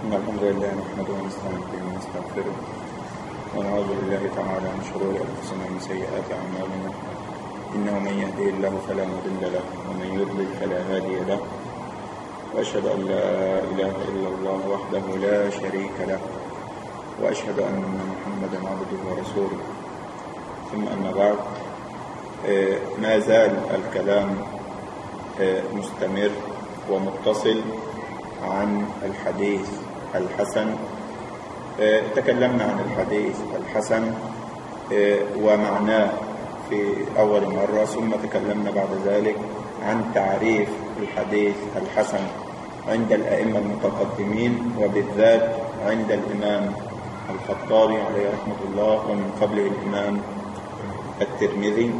إن الحمد لله نحمده ونستعين به ونستغفره ونعوذ بالله تعالى من شرور أنفسنا ومن سيئات أعمالنا إنه من يهدي الله فلا مضل له ومن يضلل فلا هادي له وأشهد أن لا إله إلا الله وحده لا شريك له وأشهد أن محمدا عبده ورسوله ثم أما بعد آه، ما زال الكلام آه، مستمر ومتصل عن الحديث الحسن آه، تكلمنا عن الحديث الحسن آه، ومعناه في أول مرة ثم تكلمنا بعد ذلك عن تعريف الحديث الحسن عند الأئمة المتقدمين وبالذات عند الإمام الخطابي عليه رحمة الله ومن قبله الإمام الترمذي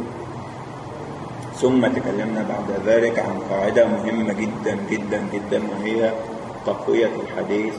ثم تكلمنا بعد ذلك عن قاعدة مهمة جدا جدا جدا وهي تقوية الحديث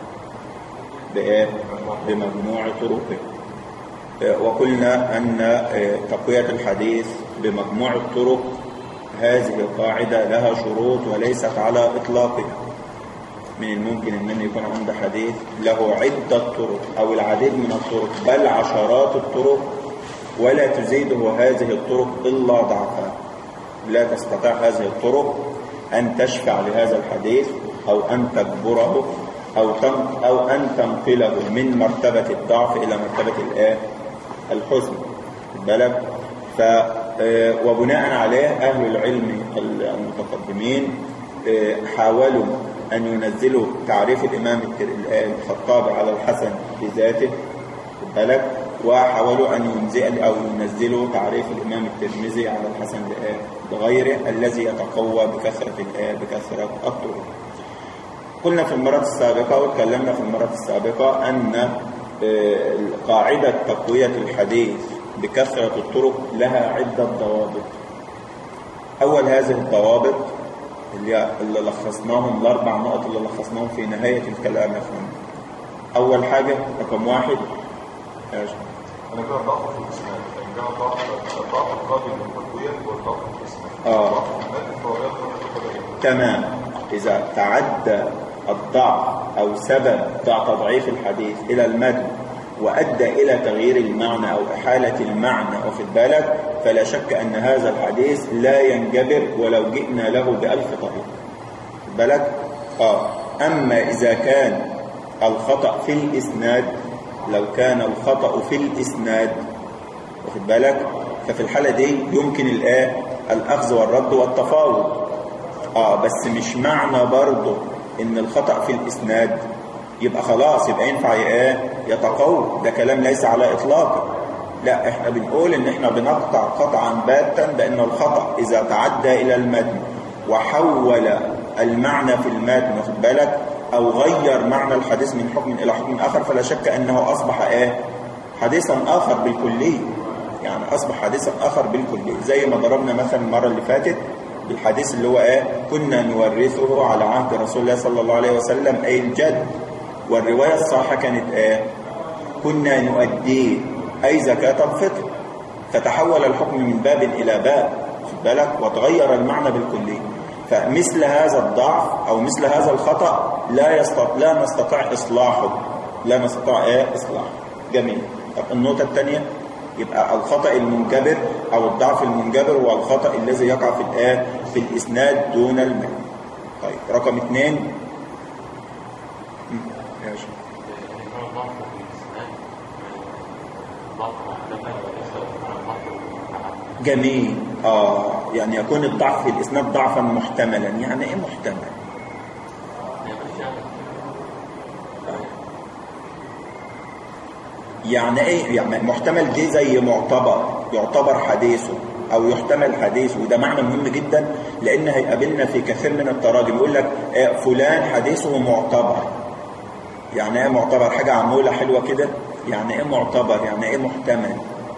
بإيه؟ بمجموع طرقه آه، وقلنا أن آه، تقوية الحديث بمجموع الطرق هذه قاعدة لها شروط وليست على إطلاقها من الممكن أن يكون عند حديث له عدة طرق أو العديد من الطرق بل عشرات الطرق ولا تزيده هذه الطرق إلا ضعفا لا تستطيع هذه الطرق أن تشفع لهذا الحديث أو أن تجبره أو تن أو أن تنقله من مرتبة الضعف إلى مرتبة الآه الحزن بالك ف آه، وبناء عليه أهل العلم المتقدمين آه، حاولوا أن ينزلوا تعريف الإمام التر- الخطابي على الحسن بذاته بالك وحاولوا أن ينزل أو ينزلوا تعريف الإمام الترمذي على الحسن بغيره الذي يتقوى بكثرة الآية بكثرة الطرق قلنا في المرة السابقة وتكلمنا في المرة السابقة أن آه، قاعدة تقوية الحديث بكثرة الطرق لها عدة ضوابط أول هذه الضوابط اللي اللي لخصناهم الأربع نقط اللي لخصناهم في نهاية الكلام يا فندم أول حاجة رقم واحد يا شيخ. انا كده ضغط في الاسنان يعني كده ضغط الضغط القابل للتقويه والضغط في الاسنان آه. ضغط المادي فهو ياخد التقويه تمام إذا تعدى الضعف أو سبب ضعف تضعيف الحديث إلى المتن وأدى إلى تغيير المعنى أو إحالة المعنى واخد بالك فلا شك أن هذا الحديث لا ينجبر ولو جئنا له بألف طريق واخد بالك آه أما إذا كان الخطأ في الإسناد لو كان الخطأ في الإسناد واخد بالك ففي الحالة دي يمكن الآه الأخذ والرد والتفاوض اه بس مش معنى برضه ان الخطأ في الاسناد يبقى خلاص يبقى ينفع ايه يتقوى ده كلام ليس على اطلاقه لا احنا بنقول ان احنا بنقطع قطعا باتا بان الخطأ اذا تعدى الى المتن وحول المعنى في المتن واخد بالك او غير معنى الحديث من حكم الى حكم اخر فلا شك انه اصبح ايه حديثا اخر بالكليه يعني اصبح حديثا اخر بالكليه زي ما ضربنا مثلا المره اللي فاتت بالحديث اللي هو ايه كنا نورثه على عهد رسول الله صلى الله عليه وسلم اي الجد والروايه الصحيحه كانت ايه كنا نؤديه اي زكاه الفطر فتحول الحكم من باب الى باب خد بالك وتغير المعنى بالكليه فمثل هذا الضعف او مثل هذا الخطا لا يستطيع لا نستطيع اصلاحه لا نستطيع ايه اصلاحه جميل طب النقطه الثانيه يبقى الخطأ المنجبر أو الضعف المنجبر هو الخطأ الذي يقع في الآن في الإسناد دون المتن طيب رقم اثنين مم، يا شيخ. جميل آه يعني يكون الضعف في الإسناد ضعفا محتملا يعني إيه محتمل يعني ايه يعني محتمل دي زي معتبر يعتبر حديثه او يحتمل حديثه وده معنى مهم جدا لان هيقابلنا في كثير من التراجم يقول لك آه، فلان حديثه معتبر يعني ايه معتبر حاجه عموله حلوه كده يعني ايه معتبر يعني ايه محتمل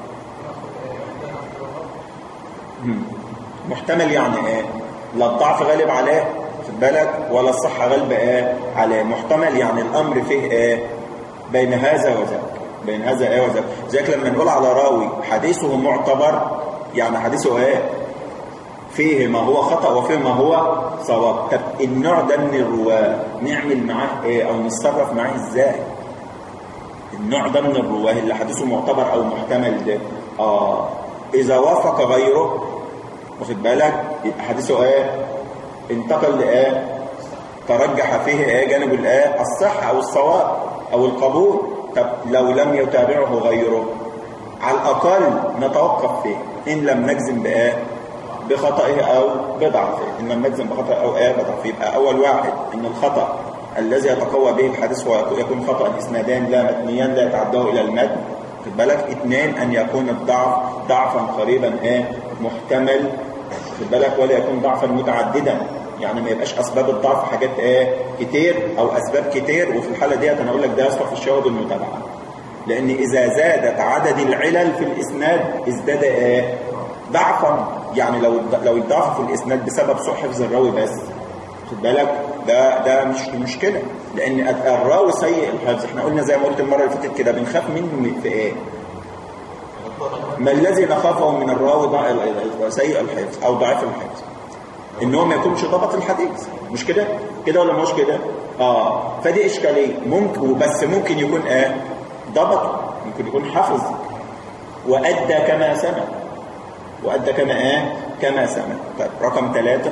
مم. محتمل يعني ايه لا الضعف غالب عليه خد بالك ولا الصحه غالبه ايه عليه محتمل يعني الامر فيه ايه بين هذا وذاك بين هذا ايه وذاك زيك لما نقول على راوي حديثه معتبر يعني حديثه ايه فيه ما هو خطأ وفيه ما هو صواب طب النوع ده من الرواه نعمل معاه ايه او نتصرف معاه ازاي النوع ده من الرواه اللي حديثه معتبر او محتمل ده اه اذا وافق غيره واخد بالك يبقى حديثه ايه انتقل لايه ترجح فيه ايه جانب الايه الصحه او الصواب او القبول طب لو لم يتابعه غيره على الاقل نتوقف فيه ان لم نجزم بايه بخطئه او بضعفه ان لم نجزم بخطئه او ايه بضعفه يبقى اول واحد ان الخطا الذي يتقوى به الحديث هو يكون خطا اسنادان لا متنيان لا يتعداه الى المتن خد بالك اثنين ان يكون الضعف ضعفا قريبا ايه محتمل خد بالك ولا يكون ضعفا متعددا يعني ما يبقاش اسباب الضعف حاجات ايه كتير او اسباب كتير وفي الحاله ديت انا اقول لك ده يصلح في الشواهد المتابعه لان اذا زادت عدد العلل في الاسناد ازداد ايه ضعفا يعني لو لو الضعف في الاسناد بسبب سوء حفظ الراوي بس خد بالك ده ده مش مشكله لان الراوي سيء الحفظ احنا قلنا زي ما قلت المره اللي فاتت كده بنخاف منه في ايه ما الذي نخافه من الراوي سيء الحفظ او ضعيف الحفظ ان هو ما يكونش ضبط الحديث مش كده كده ولا مش كده اه فدي اشكاليه ممكن وبس ممكن يكون ايه ضبط ممكن يكون حفظ وادى كما سمع وادى كما ايه كما سمع طيب رقم ثلاثة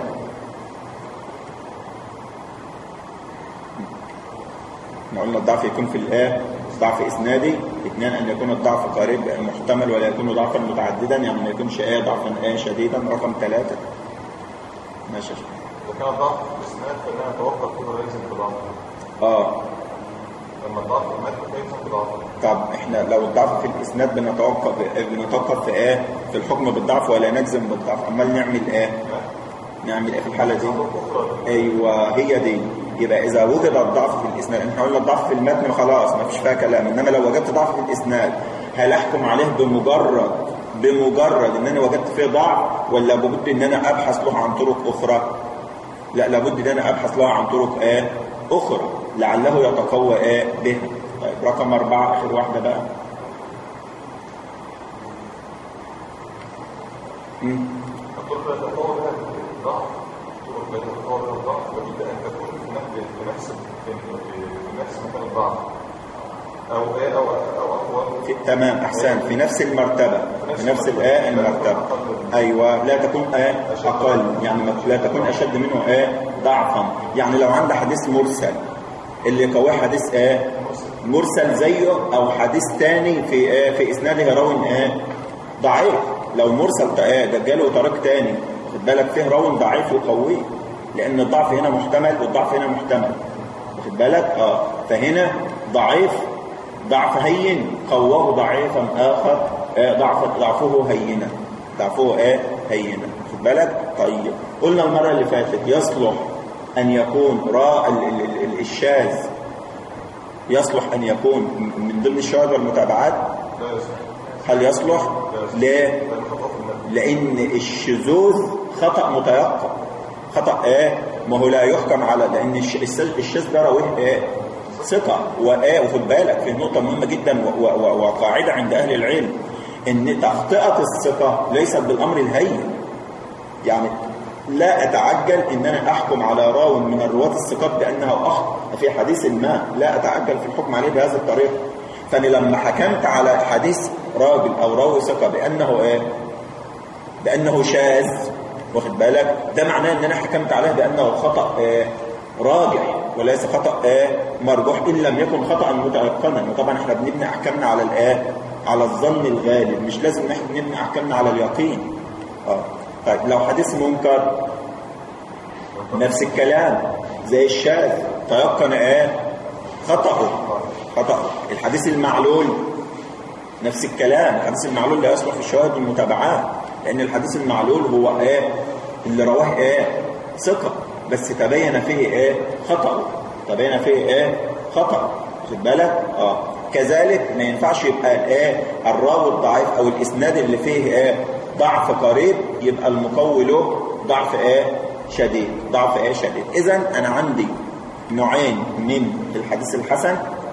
احنا قلنا الضعف يكون في الايه ضعف اسنادي اثنان ان يكون الضعف قريب محتمل ولا يكون ضعفا متعددا يعني ما يكونش ايه ضعفا ايه شديدا رقم ثلاثة ماشي يا شيخ إذا كان ضعف في الإسناد فإنها توقف كده لازم بضعف اه لما الضعف في المتن فيلزم بضعف طب احنا لو الضعف في الاسناد بنتوقف بنتوقف في ايه في الحكم بالضعف ولا نجزم بالضعف امال نعمل ايه نعمل ايه في الحاله دي ايوه هي دي يبقى اذا وجد الضعف في الاسناد احنا قلنا الضعف في المتن خلاص ما فيش فيها كلام انما لو وجدت ضعف في الاسناد هل احكم عليه بمجرد بمجرد ان انا وجدت فيه ضعف ولا بد ان انا ابحث له عن طرق اخرى لا لابد ان انا ابحث له عن طرق ايه اخرى لعله يتقوى ايه بها طيب رقم أربعة آخر واحدة بقى مم. الطرق لا تتطور بها الضعف الطرق لا تتطور بها الضعف لابد أن تكون في نفس في نفس في في نفس مكان الضعف أو إيه أو أو أقوى في تمام أحسن في نفس المرتبة في نفس الآية المرتبة أيوة لا تكون آية أقل يعني ما- لا تكون أشد منه آية ضعفا يعني لو عندي حديث مرسل اللي يقويه حديث آية مرسل زيه أو حديث تاني في آية في إسناده راوي آية ضعيف لو مرسل آية ده جاله طريق تاني خد بالك فيه راوي ضعيف يقويه لأن الضعف هنا محتمل والضعف هنا محتمل واخد بالك اه فهنا ضعيف ضعف هين قواه ضعيفا اخر آه، ضعف ضعفه هينا ضعفه ايه هينا خد بالك طيب قلنا المره اللي فاتت يصلح ان يكون راء ال- ال- ال- ال- الشاذ يصلح ان يكون من ضمن الشواذ والمتابعات لا يصح هل يصلح ليه لأن خطأ في المتن لان الشذوذ خطا متيقن خطا ايه ما هو لا يحكم على لان الش- الس- الشاذ ده راويه ايه ثقه وايه وخد بالك في نقطه مهمه جدا و- و- و- وقاعده عند اهل العلم ان تخطئه الثقه ليست بالامر الهين يعني لا اتعجل ان انا احكم على راو من الرواه الثقات بانه اخطا في حديث ما لا اتعجل في الحكم عليه بهذه الطريقه فانا لما حكمت على حديث راجل او راوي ثقه بانه ايه بانه شاذ واخد بالك ده معناه ان انا حكمت عليه بانه خطا آه، راجح وليس خطا آه، مرجوح ان لم يكن خطا متيقنا وطبعا احنا بنبني احكامنا على الايه على الظن الغالب مش لازم نحن نبني احكامنا على اليقين اه طيب لو حديث منكر نفس الكلام زي الشاذ تيقن ايه خطأه خطأ الحديث المعلول نفس الكلام الحديث المعلول لا يصلح في الشواهد والمتابعات لان الحديث المعلول هو ايه اللي رواه ايه ثقه بس تبين فيه ايه خطأ تبين فيه ايه خطأ خد بالك اه كذلك ما ينفعش يبقى الايه الراوي الضعيف او الاسناد اللي فيه ايه ضعف قريب يبقى المقوي له ضعف ايه شديد ضعف ايه شديد اذا انا عندي نوعين من الحديث الحسن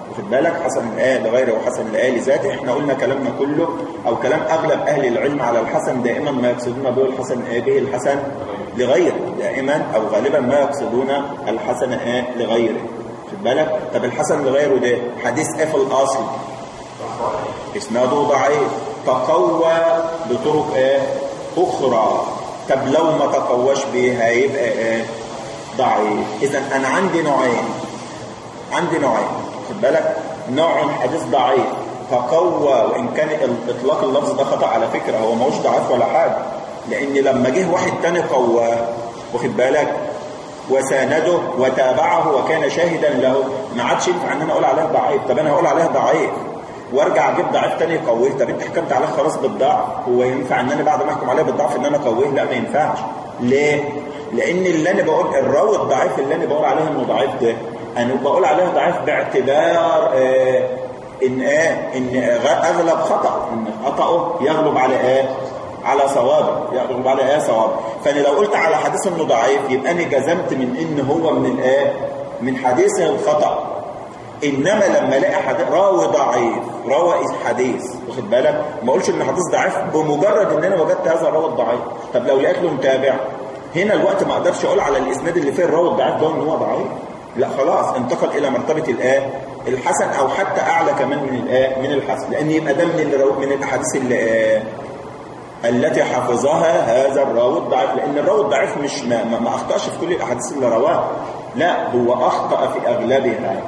واخد بالك حسن الآية لغيره وحسن الآية لذاته احنا قلنا كلامنا كله او كلام اغلب اهل العلم على الحسن دائما ما يقصدون به الحسن آه به الحسن لغيره دائما او غالبا ما يقصدون الحسن آه لغيره واخد بالك طب الحسن لغيره ده حديث ايه في الاصل اسناده ضعيف تقوى بطرق ايه اخرى طب لو ما تقواش بيه هيبقى ايه ضعيف اذا انا عندي نوعين عندي نوعين خد بالك نوع حديث ضعيف تقوى وان كان اطلاق اللفظ ده خطا على فكره هو ماهوش ضعيف ولا حاجه لان لما جه واحد تاني قواه واخد بالك وسانده وتابعه وكان شاهدا له ما عادش ينفع ان انا اقول عليه ضعيف طب انا هقول عليه ضعيف وارجع اجيب ضعيف تاني يقويه طب انت حكمت عليه خلاص بالضعف هو ينفع ان انا بعد ما احكم عليه بالضعف ان انا اقويه لا ما ينفعش ليه لان اللي انا بقول الراوي الضعيف اللي انا بقول عليه انه ضعيف ده انا بقول عليه ضعيف باعتبار آه ان ايه ان اغلب خطا ان خطاه يغلب على ايه على صوابه يغلب على ايه صواب فانا لو قلت على حديث انه ضعيف يبقى انا جزمت من ان هو من الايه من حديثه الخطا انما لما الاقي حديث راوي ضعيف راوي حديث واخد بالك ما اقولش ان حديث ضعيف بمجرد ان انا وجدت هذا الراوي الضعيف طب لو لقيت له متابع هنا الوقت ما اقدرش اقول على الاسناد اللي فيه الراوي الضعيف ده ان هو ضعيف لا خلاص انتقل الى مرتبه الايه الحسن او حتى اعلى كمان من الايه من الحسن لان يبقى ده من من الاحاديث اللي التي حفظها هذا الراوي الضعيف لان الراوي الضعيف مش ما, ما, ما اخطاش في كل الاحاديث اللي رواها لا هو اخطا في اغلبها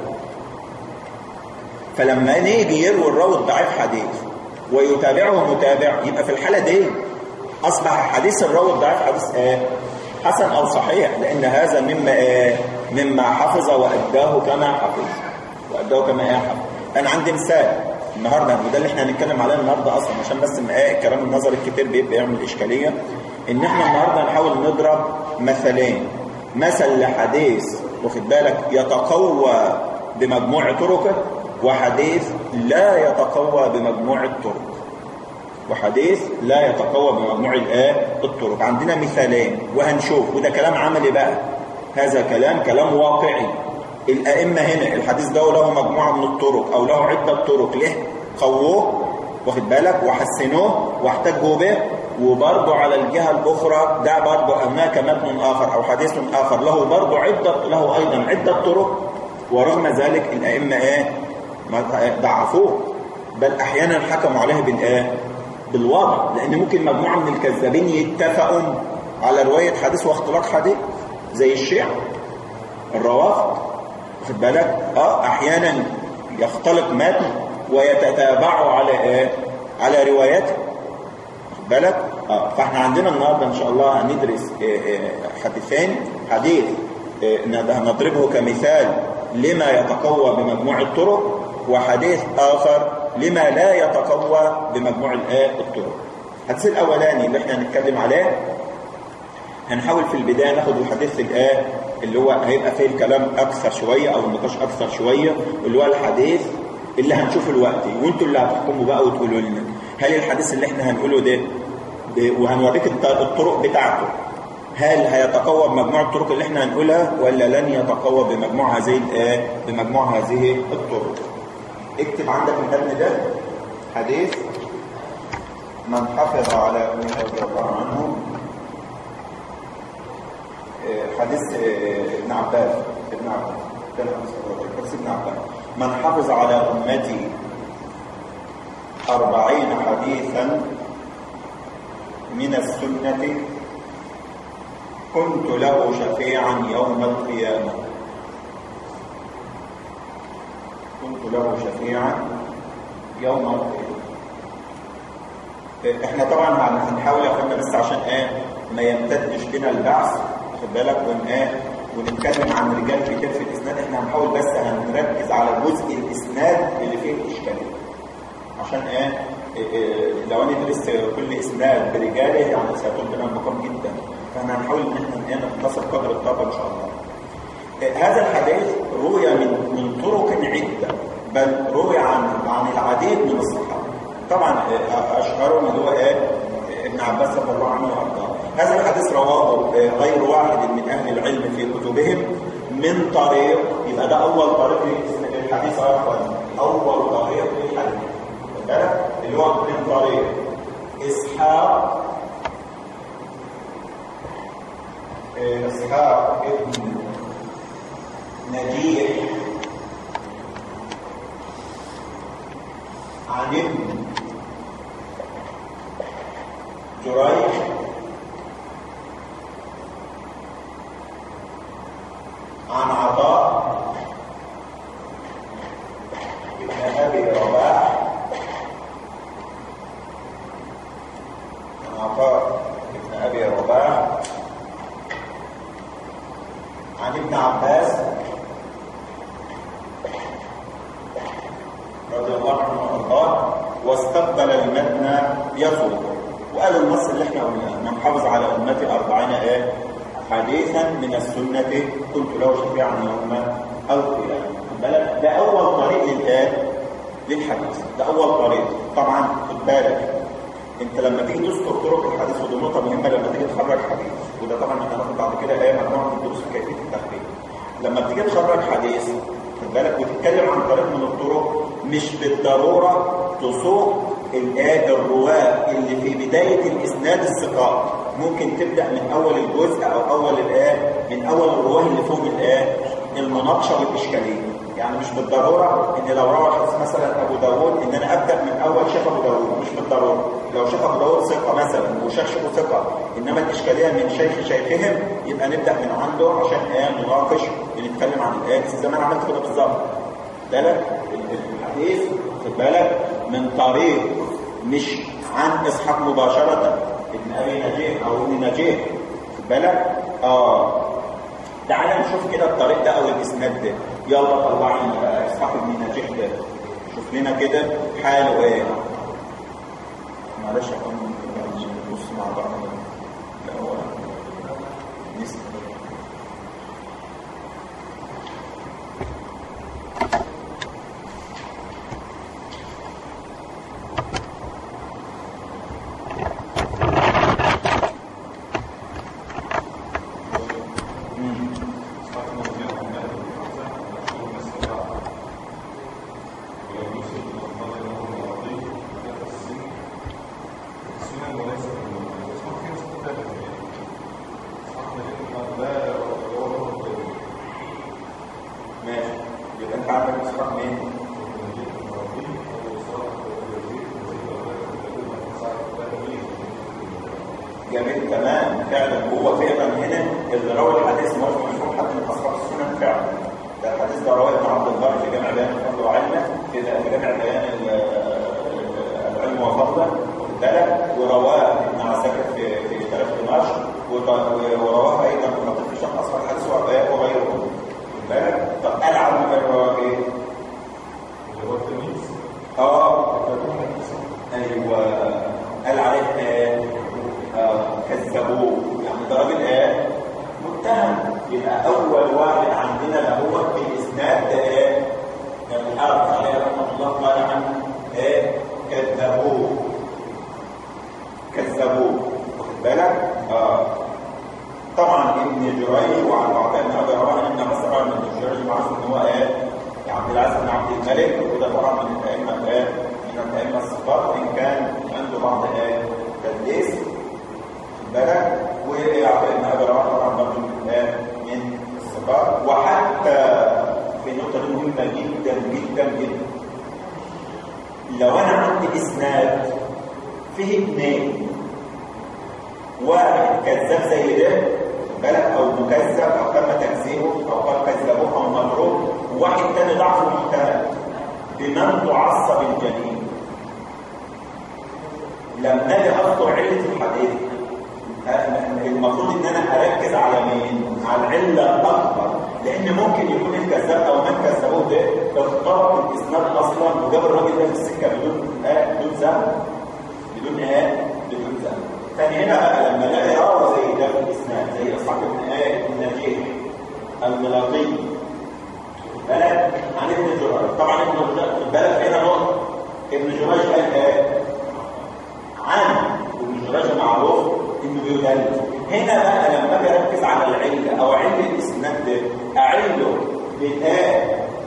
فلما نيجي يروي الراوي الضعيف حديث ويتابعه متابع يبقى في الحاله دي اصبح حديث الراوي الضعيف حديث ايه حسن او صحيح لان هذا مما ايه مما حفظ واداه كما حفظ واداه كما ايه حفظ انا عندي مثال النهارده وده اللي احنا هنتكلم عليه النهارده اصلا عشان بس ايه الكلام النظري الكتير بيبقى يعمل اشكاليه ان احنا النهارده نحاول نضرب مثلين مثل لحديث واخد بالك يتقوى بمجموع طرقه وحديث لا يتقوى بمجموع الطرق وحديث لا يتقوى بمجموع الايه الطرق عندنا مثالين وهنشوف وده كلام عملي بقى هذا كلام كلام واقعي الائمه هنا الحديث ده له مجموعه من الطرق او له عده طرق ليه قووه واخد بالك وحسنوه واحتجوا به وبرضه على الجهه الاخرى ده برضه هناك متن اخر او حديث اخر له برضه عده له ايضا عده طرق ورغم ذلك الائمه ايه ضعفوه بل احيانا حكموا عليه بالايه بالوضع لان ممكن مجموعه من الكذابين يتفقوا على روايه حديث واختلاق حديث زي الشيعة الروافض واخد بالك اه احيانا يختلق متن ويتتابعوا على ايه على روايته واخد بالك اه فاحنا عندنا النهارده ان شاء الله هندرس إيه إيه حديثين حديث إيه هنضربه كمثال لما يتقوى بمجموع الطرق وحديث آخر لما لا يتقوى بمجموع الايه الطرق الحديث الاولاني اللي احنا هنتكلم عليه هنحاول في البدايه ناخد الحديث الايه اللي هو هيبقى فيه الكلام اكثر شويه او النقاش اكثر شويه اللي هو الحديث اللي هنشوفه دلوقتي وانتوا اللي هتحكموا بقى وتقولوا لنا هل الحديث اللي احنا هنقوله ده وهنوريك الطرق بتاعته هل هيتقوى بمجموع الطرق اللي احنا هنقولها ولا لن يتقوى بمجموع هذه الايه بمجموع هذه الطرق اكتب عندك المتن ده حديث من حفظ على ابن رضي الله عنه حديث ابن عباس ابن عباس حديث ابن عباس من حفظ على امتي أربعين حديثا من السنة كنت له شفيعا يوم القيامة كنت له شفيعا يوم القيامة احنا طبعا هنحاول يا اخوانا بس عشان ايه ما يمتدش بنا البعث واخد بالك ون ايه ونتكلم عن رجال كتير في الاسناد احنا هنحاول بس هنركز على جزء الاسناد اللي فيه الاشكاليه عشان ايه, إيه لو انا درست كل اسناد برجاله يعني سيطول بنا المقام جدا فاحنا هنحاول ان احنا ايه نختصر قدر الطاقه ان شاء الله إيه هذا الحديث روي من من طرق عده بل روي عن عن العديد من الصحابه طبعا اشهرهم اللي هو ايه ابن عباس رضي الله عنه وارضاه هذا الحديث رواه غير واحد من اهل العلم في كتبهم من طريق يبقى ده اول طريق الحديث عفوا اول طريق للحديث خد بالك اللي هو من طريق اسحاق اسحاق ابن نجيح عن ابن جريج عن عطاء ابن ابي رباح عن عطاء ابن ابي رباح عن ابن عباس رضي الله عنه وارضاه واستقبل المتن يصل وقال النص اللي احنا قلناه من حافظ على امتي أربعين ايه حديثا من السنة كنت له شفيعا يوم القيامة خد بالك ده أول طريق للآن للحديث ده أول طريق طبعا خد بالك انت لما تيجي تذكر طرق الحديث ودي نقطة مهمة لما تيجي تخرج حديث وده طبعا احنا هناخد بعد كده ايه مجموعة من الدروس في كيفية التخريج لما بتيجي تخرج حديث خد بالك وتتكلم عن طريق من الطرق مش بالضرورة تسوق الآية الرواة اللي في بداية الإسناد الثقات ممكن تبدأ من أول الجزء أو أول الآية من أول الرواه اللي فوق الآية المناقشة والإشكالية يعني مش بالضرورة إن لو روى حديث مثلا أبو داوود إن أنا أبدأ من أول شيخ أبو داوود مش بالضرورة لو شيخ أبو داوود ثقة مثلا وشيخ شيخه ثقة إنما الإشكالية من شيخ شيخهم يبقى نبدأ من عنده عشان آية نناقش ونتكلم عن الآية بس زي ما أنا عملت كده بالظبط بالك الحديث خد بالك من طريق مش عن اسحاق مباشرة ابن ابي نجيح او ابن نجيح خد بالك اه تعالى نشوف كده الطريق ده او الاسناد ده يلا طلع لنا بقى اسحاق ابن نجيح ده شوف لنا كده حاله ايه معلش يا اخوان ممكن نبص مع بعض لا هو نسيت ماشي يبقى انت عندك اسحاق مين؟ جميل تمام فعلا هو فعلا هنا اللي روى الحديث ما هوش مشهور حد من اصحاب السنن فعلا ده الحديث ده رواه ابن عبد البر في جامع بيان الفضل وعلمه في في جامع بيان العلم وفضله واخد بالك ورواه ابن عساكر في في تاريخ دمشق ورواه ايضا في خطيب في شرح اصحاب الحديث وغيره واخد بالك طب قال عنه كان رواه ايه؟ اللي هو التلميذ اه ايوه قال عليه ايه آه، كذبوه يعني ده راجل ايه متهم يبقى اول واحد عندنا اللي هو في الاسناد ده ايه كان الحافظ عليه رحمه الله قال عنه ايه كذبوه كذبوه واخد بالك اه طبعا ابن جريج وعن بعض ابن ابي رواحه ان بس طبعا ابن جريج معروف ان هو ايه عبد العزيز بن عبد الملك وده طبعا من الائمه ايه من الائمه الصفات وان كان عنده بعض ايه تدليس خد بالك ويعطي ابن ابي رواحه طبعا برضه من ايه من الصفات وحتى في نقطه دي مهمه جدا جدا جدا لو انا عندي اسناد فيه اثنين واحد كذاب زي ده بالك او مكذب او تم تكذيبه او قد كذبوه او مضروب وواحد تاني ضعف محتمل بمن تعصب الجنين لما اجي اذكر عله الحديث المفروض ان انا اركز على مين؟ على العله الاكبر لان ممكن يكون الكذاب او من كذبوه ده اخترق الاسناد اصلا وجاب الراجل ده في السكه بدون آه بدون ذنب بدون ايه؟ بدون ذنب ثاني هنا بقى لما الاقي راوي زي ده في الاسناد زي اصحاب ابن ايه النجيح الملاقي بالك عن ابن جريج طبعا ابن جريج بالك هنا نقطه ابن جريج قال ايه عن ابن جريج معروف انه بيدلس هنا بقى لما اجي اركز على العله او عله الاسناد ده اعله بالايه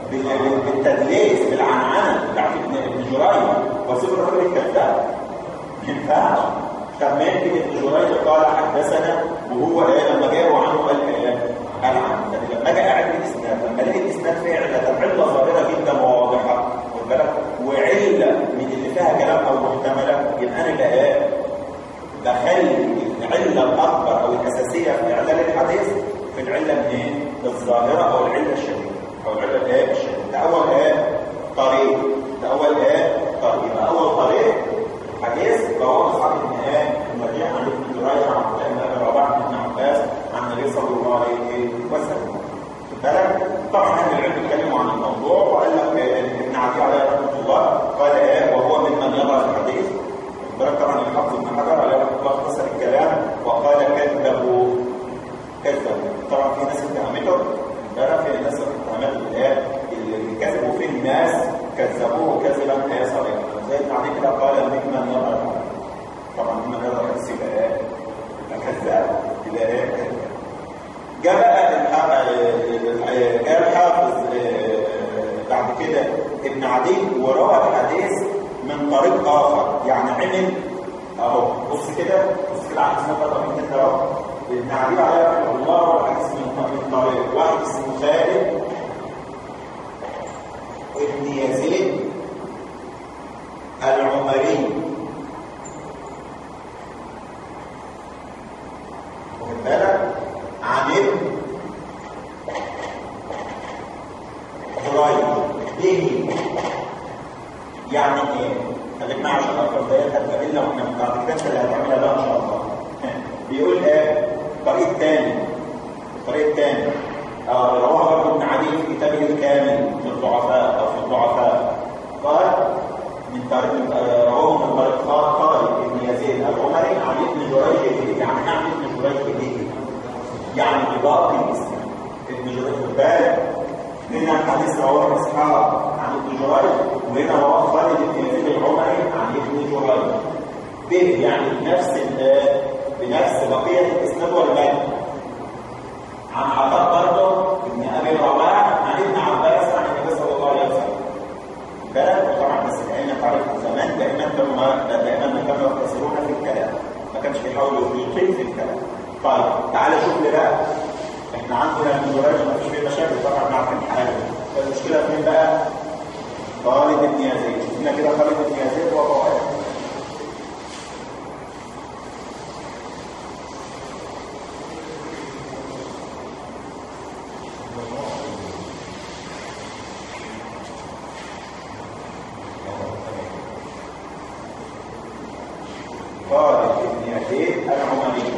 بال- بالتدليس بالعنعنه بتاعت ابن ابن جريج وصف الراجل الكذاب ما ينفعش طب ما يمكن ابن جريج قال حدثنا وهو ايه لما جاءوا عنه قال ايه؟ قال عنه طب لما اجي قاعد الاسناد لما الاقي الاسناد فيه عله طب عله ظاهره جدا وواضحه واخد بالك وعله من اللي فيها كلام او محتمله يبقى انا بقى ايه؟ بخلي العله الاكبر او الاساسيه في اعلان الحديث في العله منين؟ الظاهره او العله الشديده او العله الايه؟ الشديده ده اول ايه؟ طريق ده اول ايه؟ طريق يبقى اول طريق حديث رواه اصحاب ابن ايه؟ المرجع عن ابن جريج عن عبد الله بن ابي رباح عن ابن عباس عن النبي صلى الله عليه وسلم خد بالك؟ طبعا اهل العلم اتكلموا عن الموضوع وقال لك آه، ابن عدي عليه رحمه الله قال ايه وهو ممن يرى الحديث بالك طبعا الحافظ ابن حجر عليه رحمه الله اختصر الكلام وقال كذبوا كذبوا طبعا في ناس اتهمته بالك في ناس اتهمته بالايه اللي كذبوا فيه الناس كذبوه كذبا ايه صريحا زي ابن عدي كده قال ممن يرى الحديث طبعا ممن يرى الحديث يبقى ايه يبقى كذاب يبقى ايه كذاب جاء بقى الح- جاء الحافظ آه، بعد كده ابن عدي وروى الحديث من طريق اخر يعني عمل اهو بص كده بص كده على الاسناد ده طبعا كده اهو ابن عدي عليه رحمه الله روى الحديث من من طريق واحد اسمه خالد ابن يزيد العمري واخد بالك عن ابن جريج به يعني ايه؟ خليك معايا عشان الافكار ديت هتقابلنا واحنا بعد كده انت اللي هتعملها بقى ان شاء الله. بيقول ايه؟ الطريق الثاني الطريق الثاني اه رواه برضه ابن عدي في كتابه الكامل في الضعفاء او في الضعفاء قال من طريق آه، رواه من طريق خالد بن يزيد العمري عن ابن جريج به يعني نعم ابن جريج به يعني بباقي الاسلام ابن جريج خد بالك هنا حديث رواه اصحاب عن ابن جريج وهنا رواه خالد بن يزيد العمري عن ابن جريج به يعني بنفس ال- بنفس بقيه الاسناد والمتن عن عطاء برضه ابن ابي رباح عن ابن عباس عن النبي صلى الله عليه وسلم بالك طبعا بس لان تعرف زمان دائما هم دائما ما كانوا يقتصرون في الكلام ما كانش بيحاولوا يطيل في الكلام طيب تعالى شوف لي بقى احنا عندنا المدرج ما فيش فيه مشاكل طبعا عارفين حاجه فالمشكله فين بقى؟ خالد بن يزيد شفنا كده خالد بن يزيد وهو واحد خالد بن يزيد العمري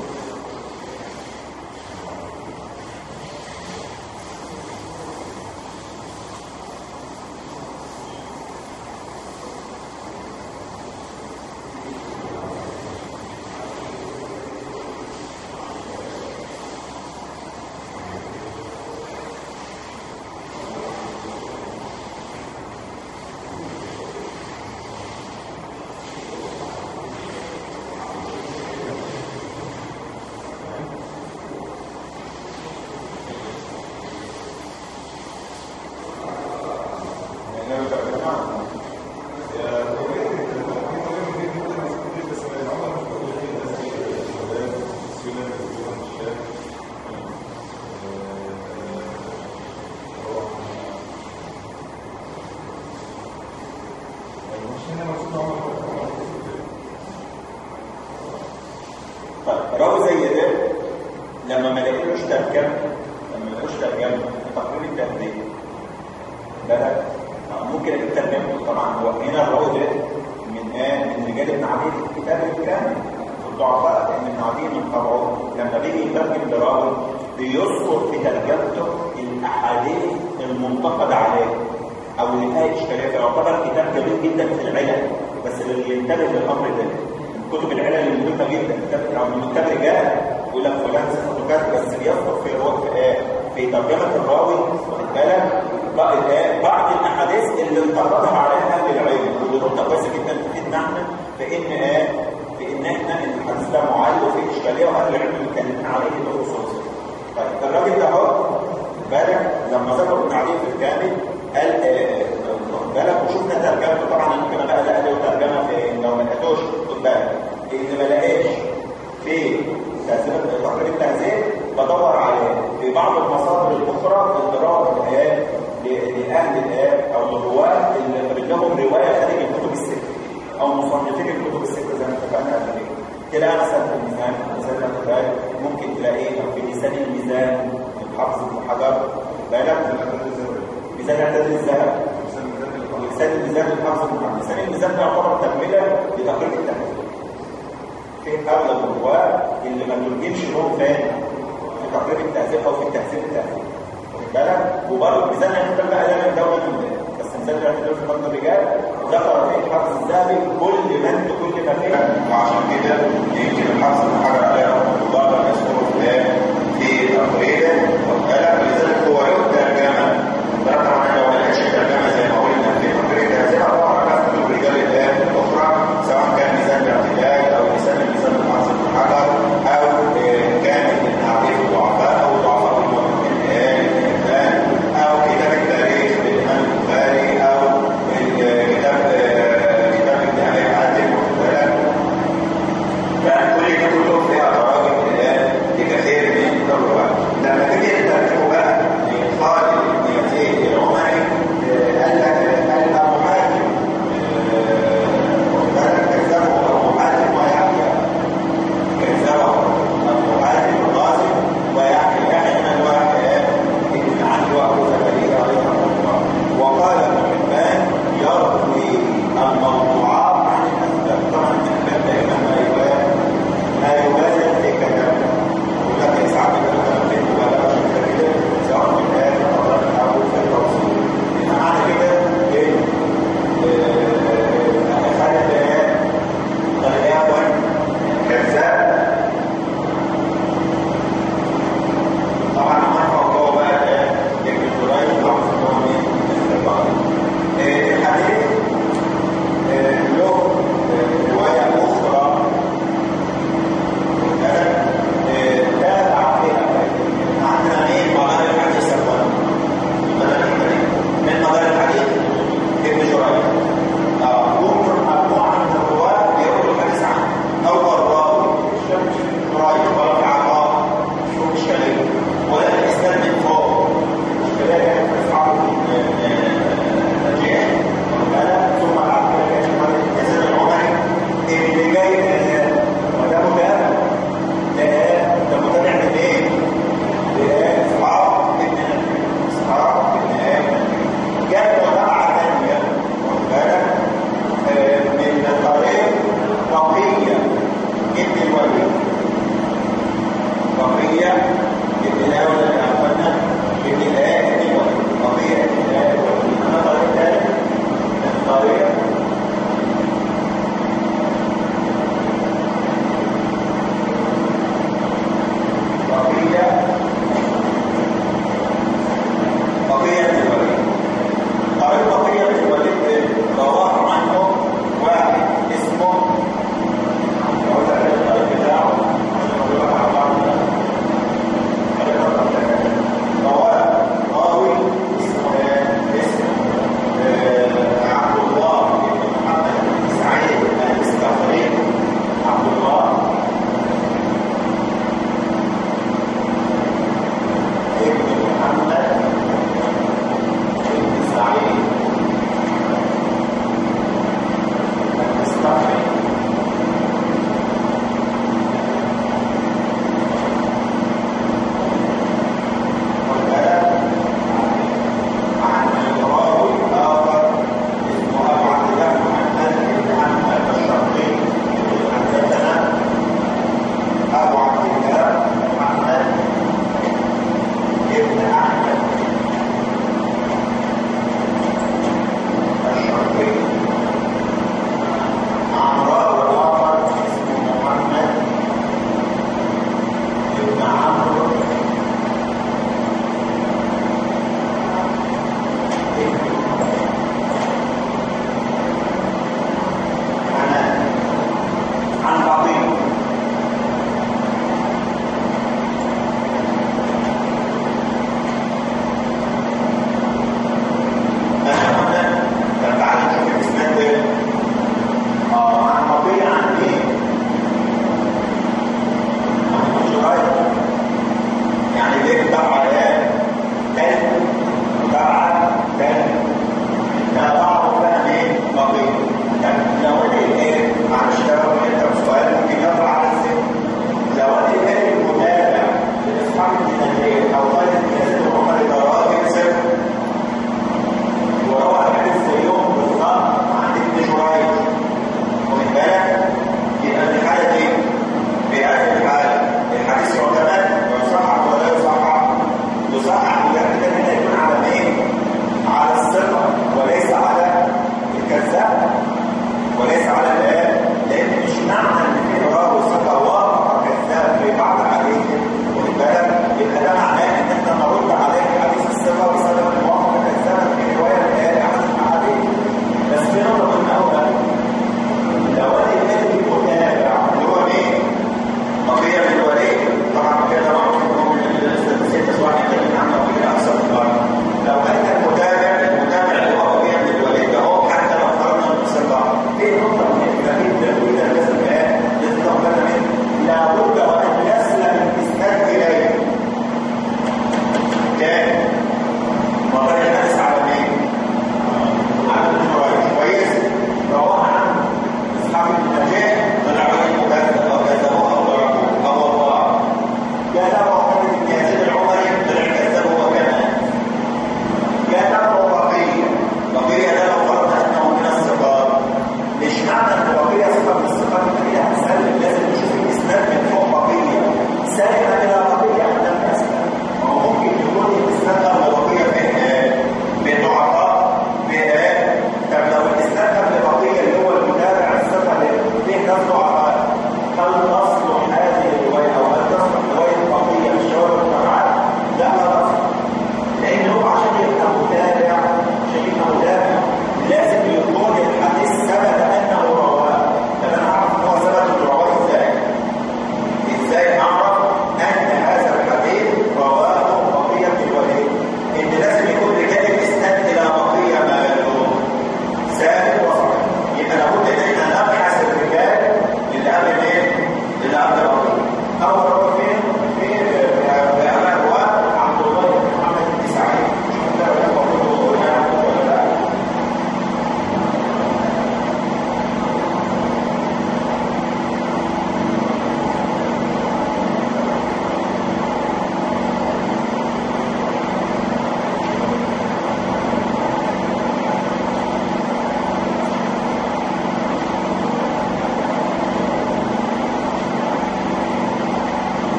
طيب راوي زي ده لما ما لقيتوش ترجمه لما ما لقيتوش ترجمه تقرير التهديد بالك آه، ممكن اجيب ترجمته طبعا هو هنا الراوي ده من ايه من رجال ابن عدي في الكتاب الكامل في الضعفاء لان ابن عدي من طبعه لما بيجي يترجم لراوي بيذكر في ترجمته الاحاديث المنتقد عليه او اللي فيها اشكاليه فيعتبر كتاب جميل جدا في العلل بس اللي ينتبه للامر ده كتب العلل المهمه جدا كتاب او من كتاب رجال يقول لك فلان صفته كذا بس بيذكر في الروايه في ايه في ترجمه الراوي واخد بالك بعض الايه بعض الاحاديث اللي انتقدها عليها اهل العلم ودي نقطه كويسه جدا تفيدنا احنا في ان ايه في ان احنا ان الحديث ده معل وفيه اشكاليه واهل العلم اتكلمنا عليه بخصوص طيب الراجل ده اهو بالك لما ذكروا التعليم في الكامل قال آه، خد بالك وشفنا ترجمته طبعا يمكن بقى لقى له ترجمه في لو ما لقيتوش خد بالك اللي ما لقاش في تهذيب تقرير التهذيب بدور عليه في بعض المصادر الاخرى لقراءه الايات ل- لاهل الايات او للرواه اللي لهم روايه خارج الكتب السته او مصنفين الكتب السته زي ما اتفقنا قبل كده تلاقي مثلا في الميزان مثلا البخاري ممكن تلاقيه في لسان الميزان الحافظ ابن حجر بالك ميزان اعداد الذهب لسان الميزان الحافظ ابن حجر لسان الميزان ده يعتبر تكمله لتقرير التهذيب في اغلب الرواه اللي ما ترجمش لهم فين في تقرير التهذيب او في التهذيب التهذيب واخد بالك وبرضه ميزان الاعتدال بقى ده من دوله الله بس ميزان الاعتدال في فضل الرجال ذكر فيه الحافظ الذهبي كل من كل ما فيه وعشان كده يمكن الحافظ بن حجر عليه رحمه الله لم يذكره في في تقريره وقال ولذلك هو له ترجمه ده طبعا لو ما لقاش ترجمه زي ما قلنا في تقرير هذه هدور على كتب رجال الله الاخرى سواء كان ميزان الاعتدال او ميزان الميزان الحافظ بن حجر او آه، كان من تعريف الضعفاء او ضعفاء المؤمنين الإنسان او كتاب التاريخ للامام البخاري او الكتاب آه، كتاب ابن ابي حاتم واخد بالك فكل دي كتب فيها تراجم الآن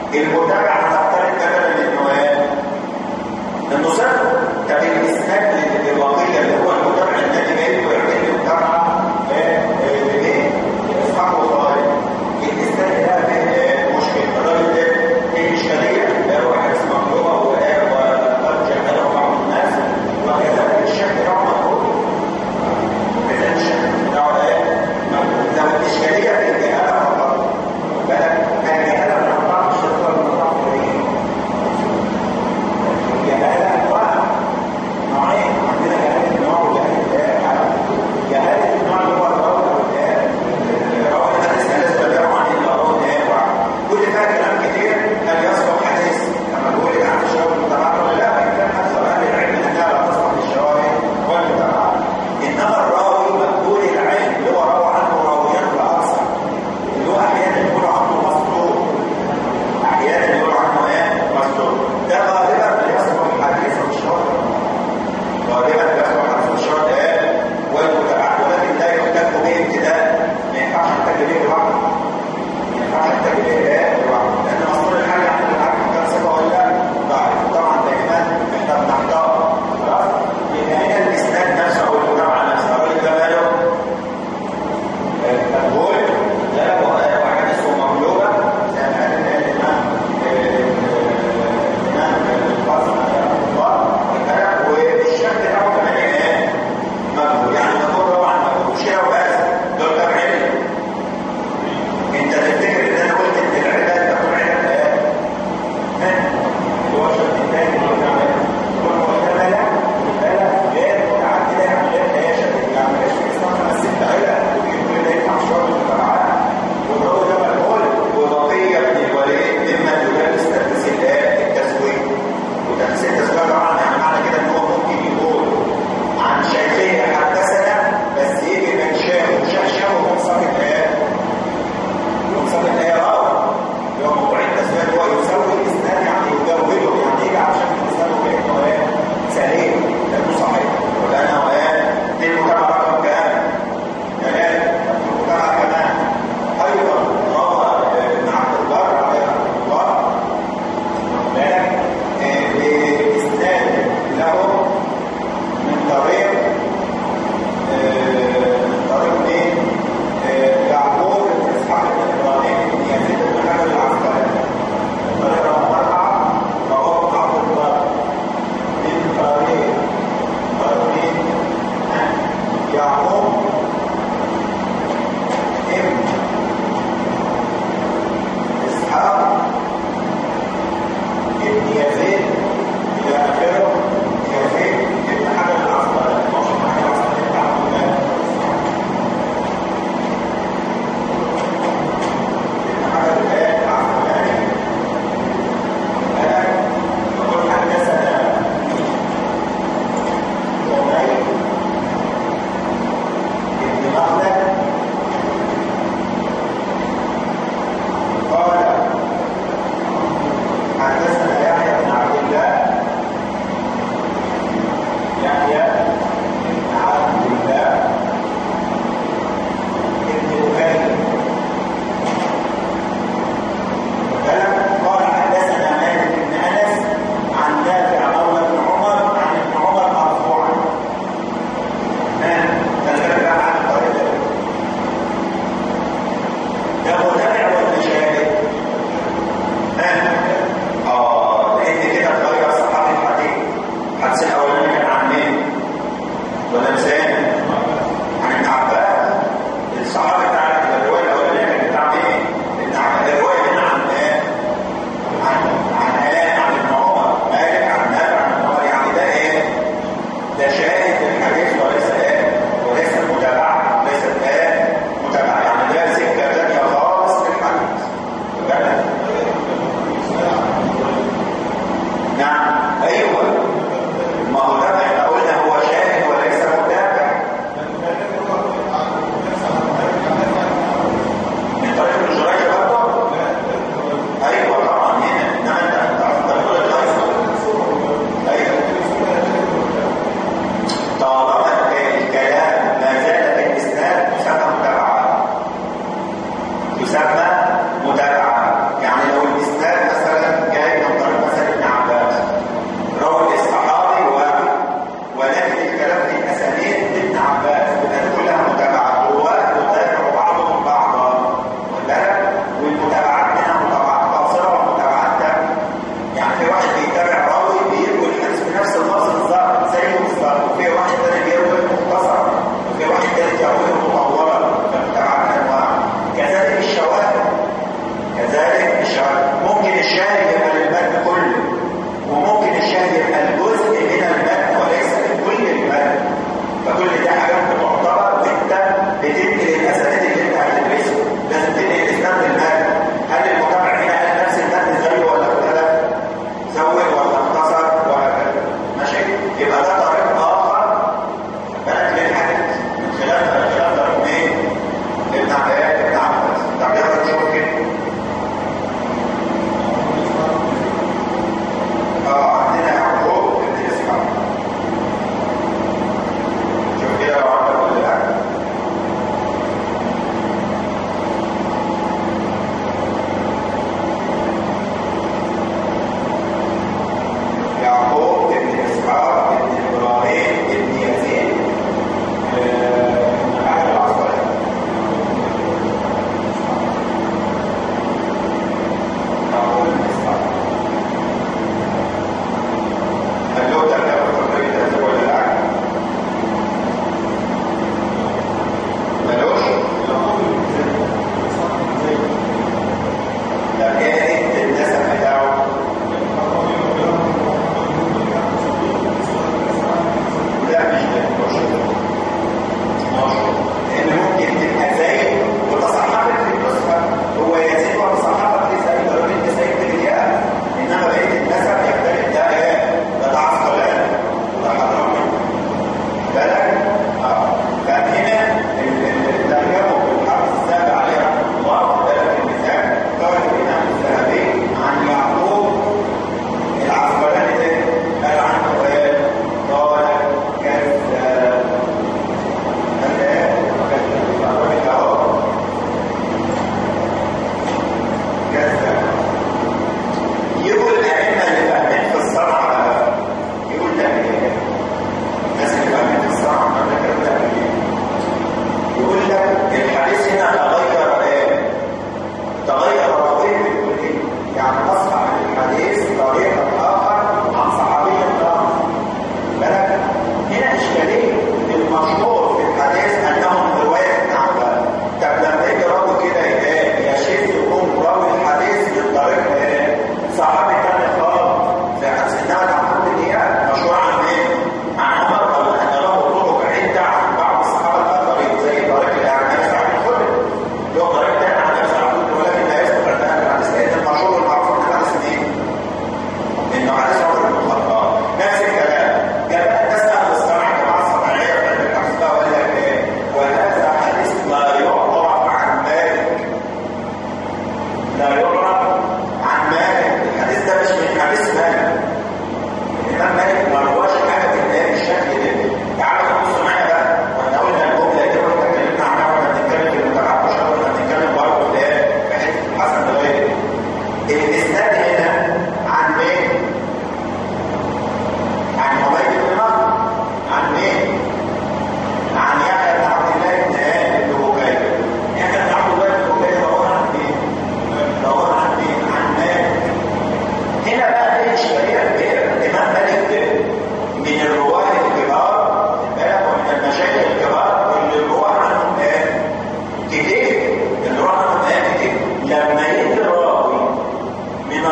المتابع هتفترض مثلا انه ايه؟ انه صفر طب الاسناد الواقعي اللي هو المتابع الذي جاي ويعمل لي متابعه لمين؟ لاصحابه وصغير الاسناد ده فيه مشكله الراجل ده فيه اشكاليه ده هو حديث مقلوبه وقد جهله بعض الناس وكذلك الشك ده مقبول كذلك الشك ده ايه؟ مقبول لو الاشكاليه في الجهاله فقط بالك الجهاله من بعض الشيطان من بعض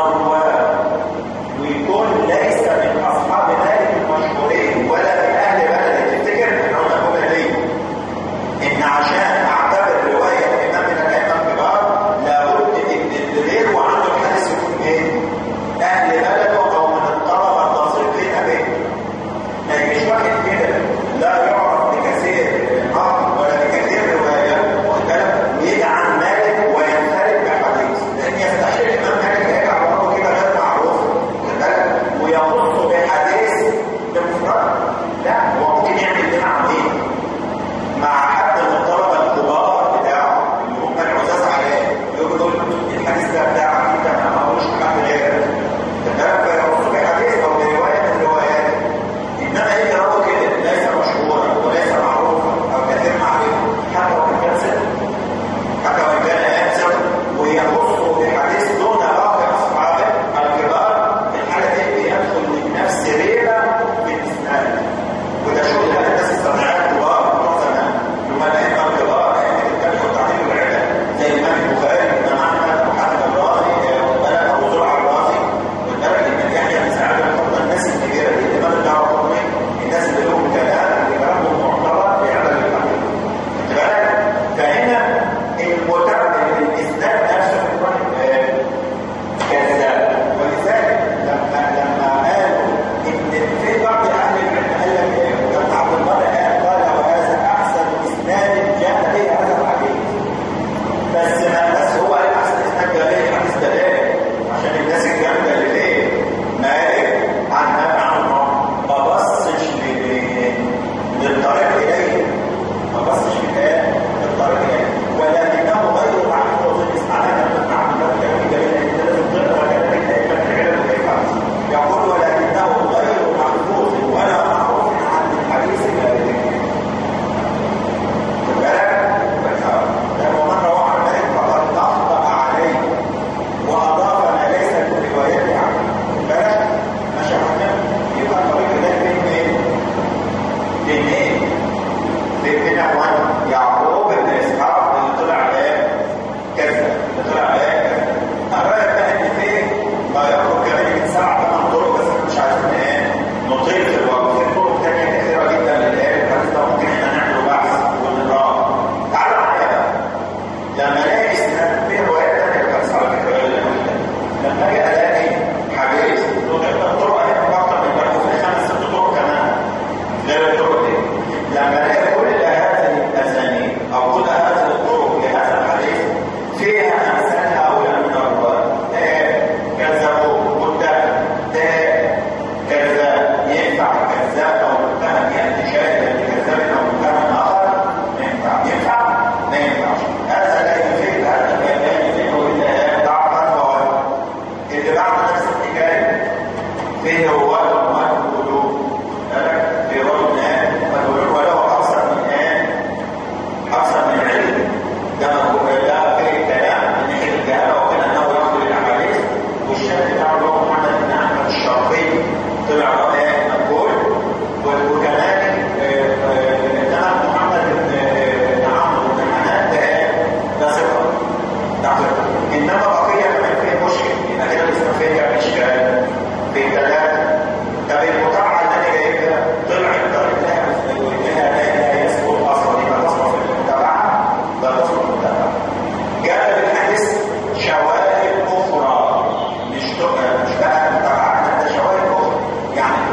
موال ويكون ليس من اصحاب مالك المشهورين ولا من اهل بلده تفتكر ان هو الجمله دي ان عشان اعتبر روايه امام من الائمه الكبار لابد ان الغير وعنده الحديث يكون ايه؟ اهل بلده او من الطلبه التصريف بين به ما يجيش واحد كده لا يعرف بكثير نقل ولا بكثير روايات واخد بالك ويجعل مالك وينفرد بحديث لان يستحيل الامام مالك يجعل برضه كده غير معروف واخد بالك ويخص بحديث بمفرد لا هو ممكن يعمل ده مع مين؟ مع حد من الطلبه الكبار بتاعه اللي هم العزاز عليه يقول له الحديث ده بتاعك انت ما معهوش حد غيرك تمام فيخص بحديث او بروايه من الروايات انما هي هو كده ليس مشهورا وليس معروفا او كثير معرفه حتى وان كان صدق حتى وان كان ينسب ويخص بحديث دون باقي اصحابه الكبار في الحاله دي بيدخل من نفس ريبه في الاسناد وده شغل بقى الناس الصناعات الكبار بتوع زمان اللي هم الائمه الكبار ائمه كانوا يحطوا عليهم العلم زي الامام البخاري الامام احمد محمد الرازي وبلد ابو زرع الرازي والبلد الامام يحيى بن سعد القطن الناس الكبيره دي الامام الدارقطني الناس اللي لهم كلام اللي كلامهم معتبر في عمل الحديث خد بالك فهنا المتابع الاسناد نفسه بيكون كذاب ولذلك لما لما قالوا ان في بعض اهل العلم قال لك ايه وكان عبد الله قال قال وهذا احسن اسناد جاء به هذا الحديث بس ما بس هو قال احسن اسناد جاء به الحديث ده ليه؟ عشان الناس الجامده اللي فيه مالك عن نافع عن عمر ما بصش ل- للطريق اليه ما بصش للايه؟ للطريق اليه ولكنه غير محفوظ اسمع لنا من عبد الله كان جميل ان لازم تقرا كلام الائمه في العلم والحفظ يقول ولكنه غير محفوظ ولا معروف عن الحديث الذي خد بالك لما من روى عن مالك فقد اخطا عليه واضاف ما ليس من روايته عنه خد بالك ماشي يا محمد يبقى الطريق ده فين ايه؟ فين ايه؟ فين فين اخوان يعقوب بن اسحاق اللي طلع ايه؟ كذا اللي طلع ايه؟ كذا الراي بقى ان فيه ما يخرج كمان من سبع ثمان طرق بس احنا مش عايزين ايه؟ نطيل في الوقت في طرق ثانيه كثيره جدا للايه؟ الحديث ده ممكن احنا نعمله بحث ونقراه تعالوا معايا بقى لما الاقي اسناد في روايات ثانيه بتحصل على فكره غير الواحده لما اجي الاقي حديث له ثلاث طرق اهي اكتر من ذلك وفي خمس ست طرق كمان غير الطرق دي لما الاقي كل هذه الاسانيد او كل هذه الطرق لهذا الحديث فيها امثال هؤلاء من الرواه ايه كذبوا متهم ايه كذاب ينفع كذاب او متهم ياتي شاهدا لكذاب او متهم اخر ينفع ينفع ما ينفعش هذا لا يفيد هذا لا يفيد الا ضعفا ووهن اللي بعد نفس الحكايه فيه رواه مجهولون بالك في رواه مجهولون وله اكثر من ايه اكثر من علم ده مجهول ده في كلام من ناحيه الجهاله وكده انه ياخذ الاحاديث والشيخ بتاعه اللي هو محمد بن احمد الشرقي طلع ايه مجهول وكمان انما محمد بن بن عمرو بن حنان ده ايه ده ثقه ده ثقه انما بقيه كمان فيه مشكل يبقى كده الاسلام فيه كام اشكال في ثلاثه طب المتابعه اللي انا جايبها طلع الطريق لها لها لها يسقط اصلا يبقى تصرف المتابعه ده تصرف المتابعه جاء بالحديث شواهد اخرى مش تبقى مش بقى متابعه ده شواهد اخرى يعني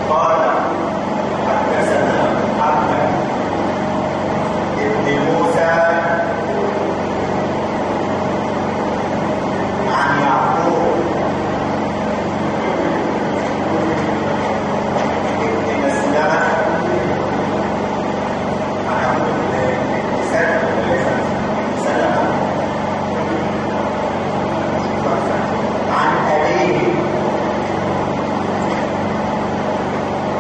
قال حدثنا محمد ابن موسى عن يعقوب ابن مسلمة عن عبد ابن سلمة سلمة عن أبيه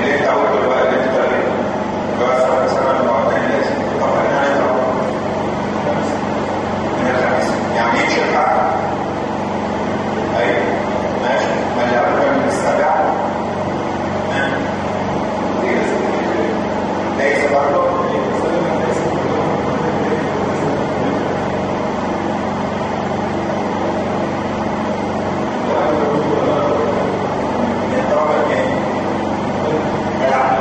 ليه اول كل بقى اللي انت بس مثلا المعتمد لازم طبعا انا من الخميس يعني يمشي الحق ايوه ماشي ما اللي قبل من السابع ليس برضه الطرف الثاني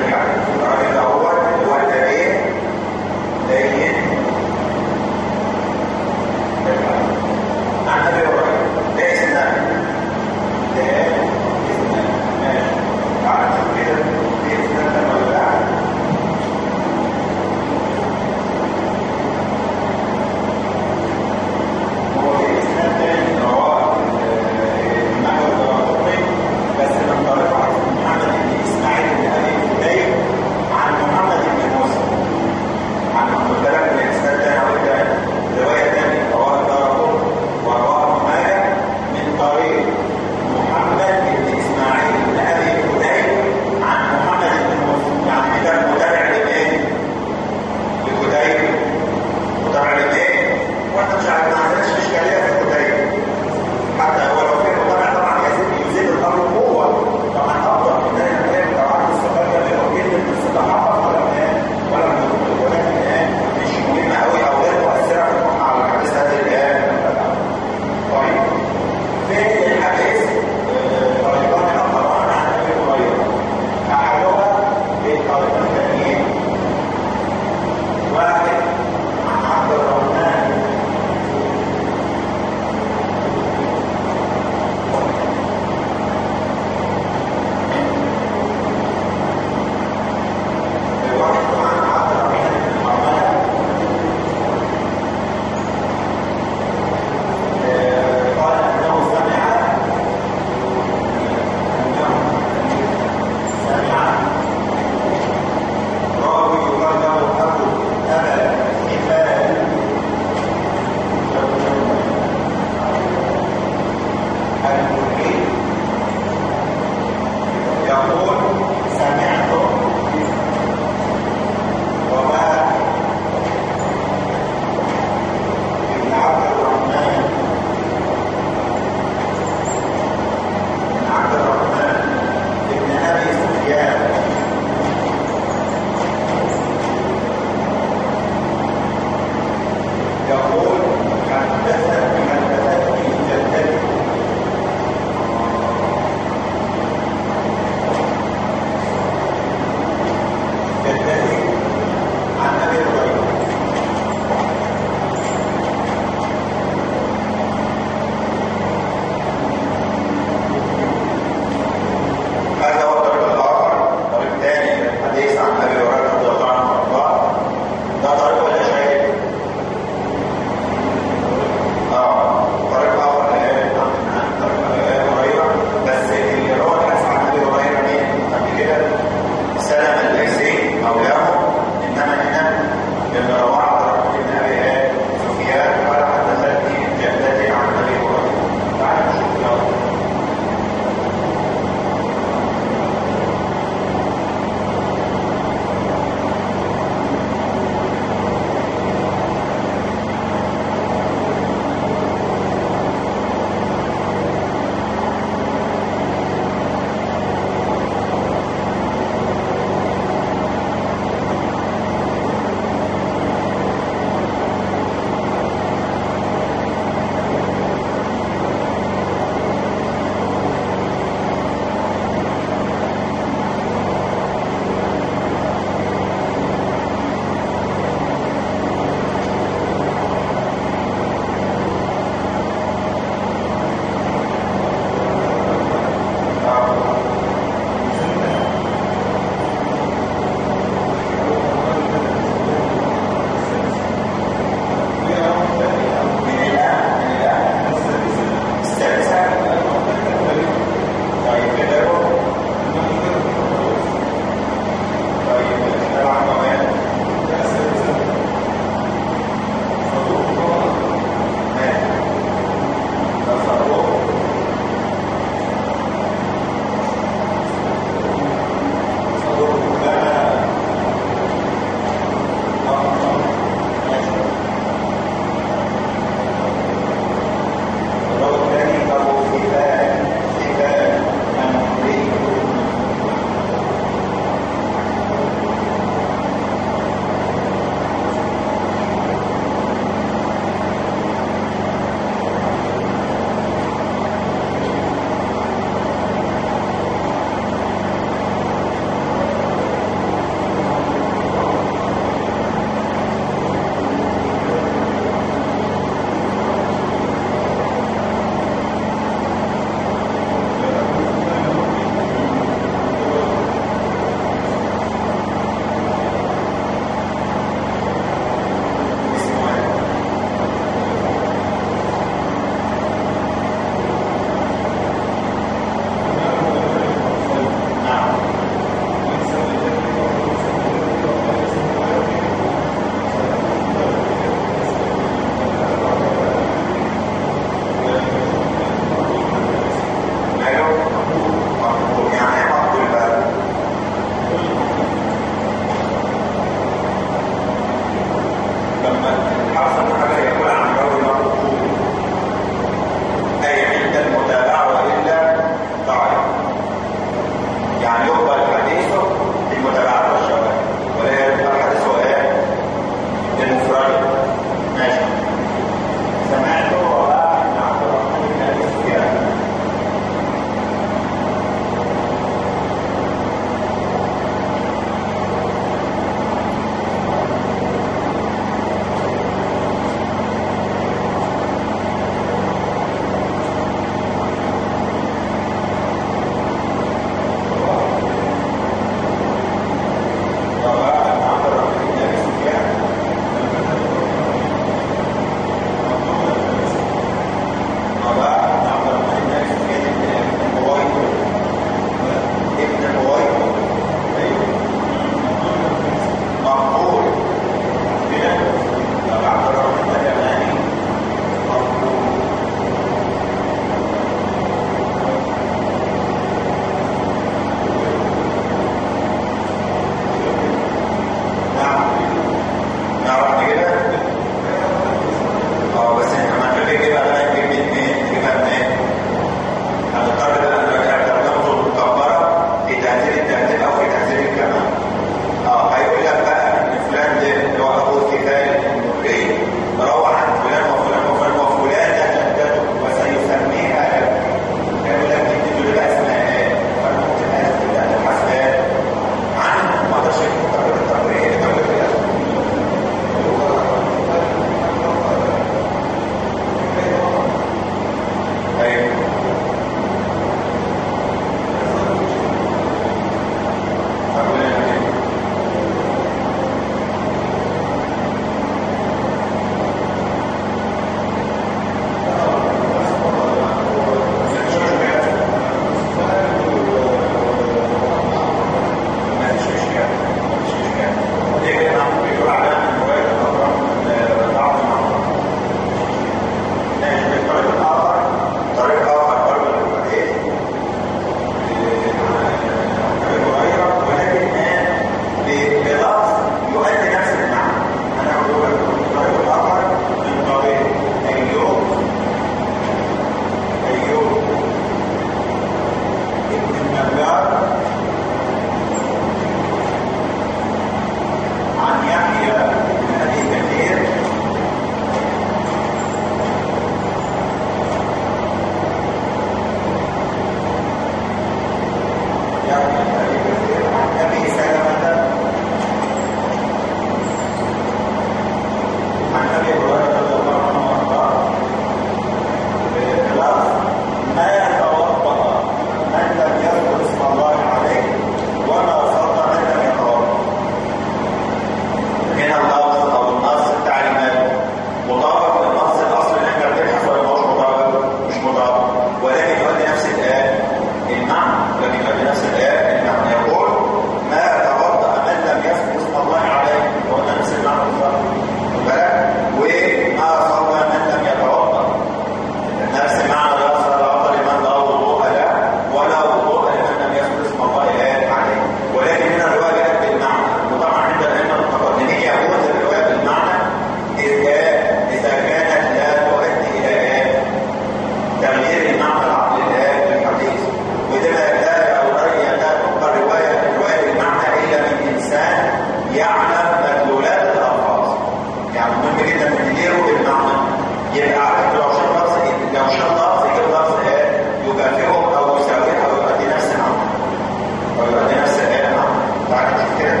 مدلولات الالفاظ يعني مهم جدا تديره بالمعنى يبقى عارف لو شاف لفظ لو شاف لفظ يجيب لفظ ايه يكافئه او يساويه او يؤدي نفس المعنى او يؤدي نفس الايه المعنى تعالى نشوف كده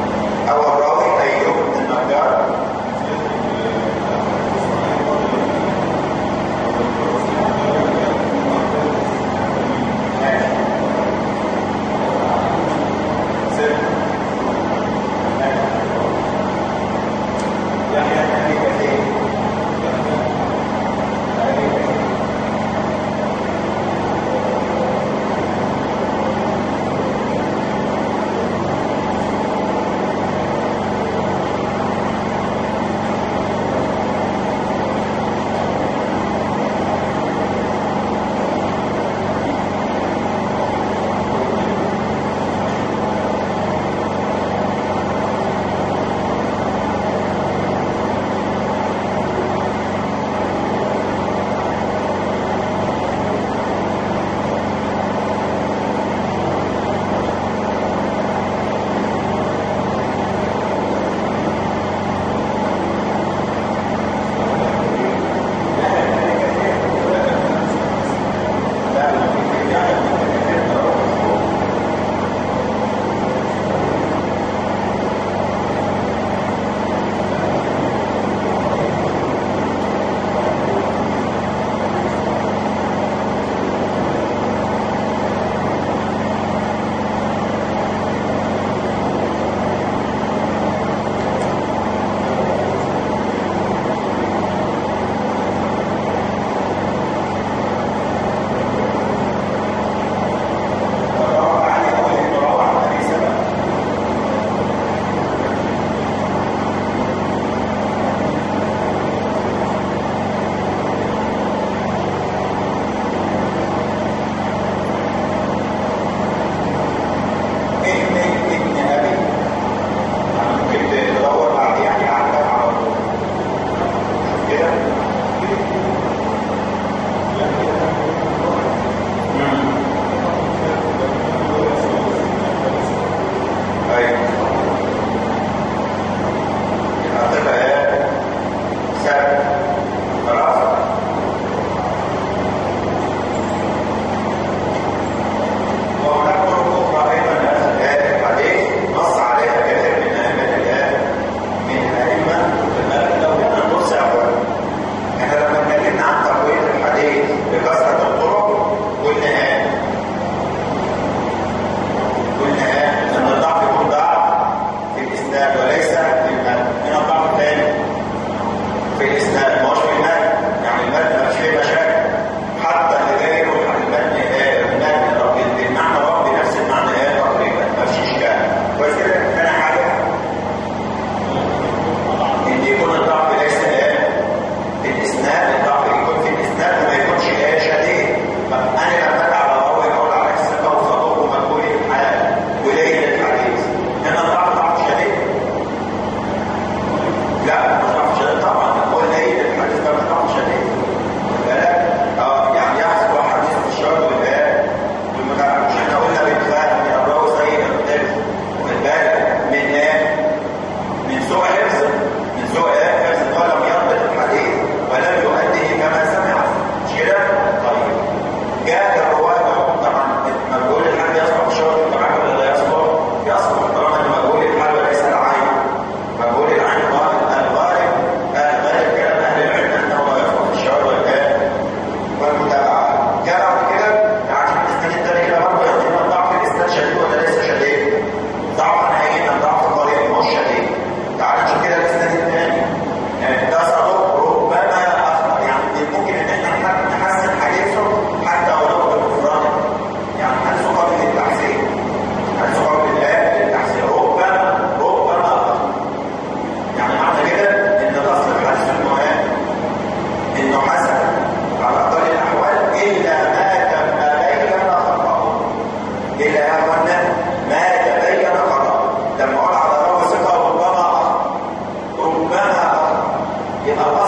اول راوي ايوب بن النجار يبقى